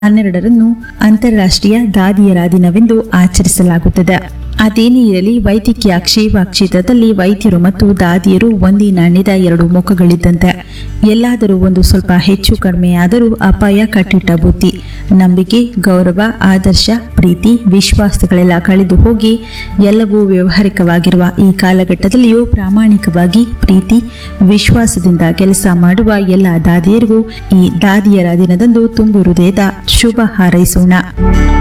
ಹನ್ನೆರಡರಂದು ಅಂತಾರಾಷ್ಟ್ರೀಯ ದಾದಿಯರ ದಿನವೆಂದು ಆಚರಿಸಲಾಗುತ್ತದೆ ಅದೇನೇ ಇರಲಿ ವೈದ್ಯಕೀಯ ಕ್ಷೇಮ ಕ್ಷೇತ್ರದಲ್ಲಿ ವೈದ್ಯರು ಮತ್ತು ದಾದಿಯರು ಒಂದೇ ನಾಣ್ಯದ ಎರಡು ಮುಖಗಳಿದ್ದಂತೆ ಎಲ್ಲಾದರೂ ಒಂದು ಸ್ವಲ್ಪ ಹೆಚ್ಚು ಕಡಿಮೆಯಾದರೂ ಅಪಾಯ ಕಟ್ಟಿಟ್ಟ ಬುದ್ಧಿ ನಂಬಿಕೆ ಗೌರವ ಆದರ್ಶ ಪ್ರೀತಿ ವಿಶ್ವಾಸಗಳೆಲ್ಲ ಕಳೆದು ಹೋಗಿ ಎಲ್ಲವೂ ವ್ಯವಹಾರಿಕವಾಗಿರುವ ಈ ಕಾಲಘಟ್ಟದಲ್ಲಿಯೂ ಪ್ರಾಮಾಣಿಕವಾಗಿ ಪ್ರೀತಿ ವಿಶ್ವಾಸದಿಂದ ಕೆಲಸ ಮಾಡುವ ಎಲ್ಲ ದಾದಿಯರಿಗೂ ಈ ದಾದಿಯರ ದಿನದಂದು ತುಂಬು ಹೃದಯದ ಶುಭ ಹಾರೈಸೋಣ